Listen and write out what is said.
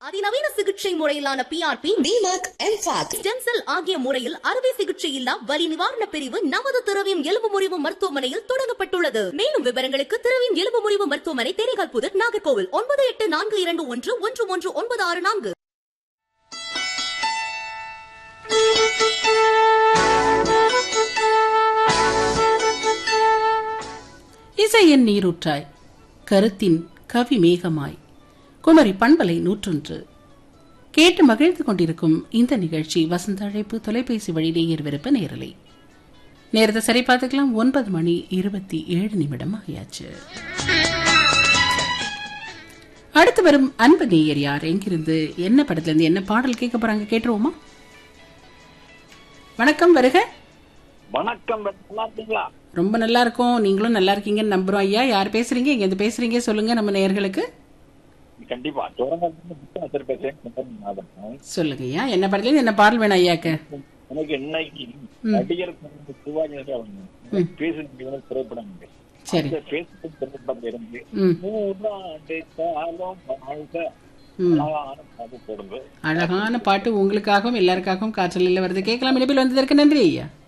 அதிநவீன சிகிச்சை முறையிலான பிஆர்பி டிமாக் எம்ஃபாக் ஸ்டெம் செல் ஆகிய முறையில் அறுவை சிகிச்சை இல்லா வலி நிவாரண பிரிவு நமது திரவியம் எலும்பு முறிவு மருத்துவமனையில் தொடங்கப்பட்டுள்ளது மேலும் விவரங்களுக்கு திரவியம் எலும்பு முறிவு மருத்துவமனை தேனிகால் புதர் நாகர்கோவில் ஒன்பது எட்டு நான்கு இரண்டு ஒன்று ஒன்று ஒன்று ஒன்பது ஆறு நான்கு இசையின் நீரூற்றாய் கருத்தின் கவி மேகமாய் குமரி பண்பலை நூற்றொன்று கேட்டு மகிழ்ந்து கொண்டிருக்கும் இந்த நிகழ்ச்சி வசந்த அழைப்பு தொலைபேசி வழி நேயர் விருப்ப நேரலை நேரத்தை சரி பார்த்துக்கலாம் ஒன்பது மணி இருபத்தி ஏழு நிமிடம் ஆகியாச்சு அடுத்து வரும் அன்பு நேயர் யார் எங்கிருந்து என்ன படத்துல இருந்து என்ன பாடல் கேட்க போறாங்க கேட்டுருவோமா வணக்கம் வருக வணக்கம் நல்லா இருக்கீங்களா ரொம்ப நல்லா இருக்கும் நீங்களும் நல்லா இருக்கீங்கன்னு நம்புறோம் ஐயா யார் பேசுறீங்க இங்க இருந்து பேசுறீங்க சொல்லுங்க நம்ம நேயர்களுக்கு கண்டிப்பா தொடர்ந்து பேசுறேன் நாதன். சொல்லுங்க ஐயா என்ன படத்துல என்ன பாடல் வேணும் ஐயாக்கு எனக்கு இன்னைக்கு நடிகர் சிவாஜி அவர்கள் பேசுகிற திரைப்படம் உண்டு. சரி அந்த பேசும் திரைப்படத்துல இருந்து ம் நூறாண்டு காலம் வாழ்க ம். அழகான பாட்டு போடுங்க அழகான பாட்டு உங்களுக்காகவும் எல்லாருக்காகவும் காற்றலில் வருது கேட்கலாம் இணைப்பில் வந்ததற்கு நன்றி ஐயா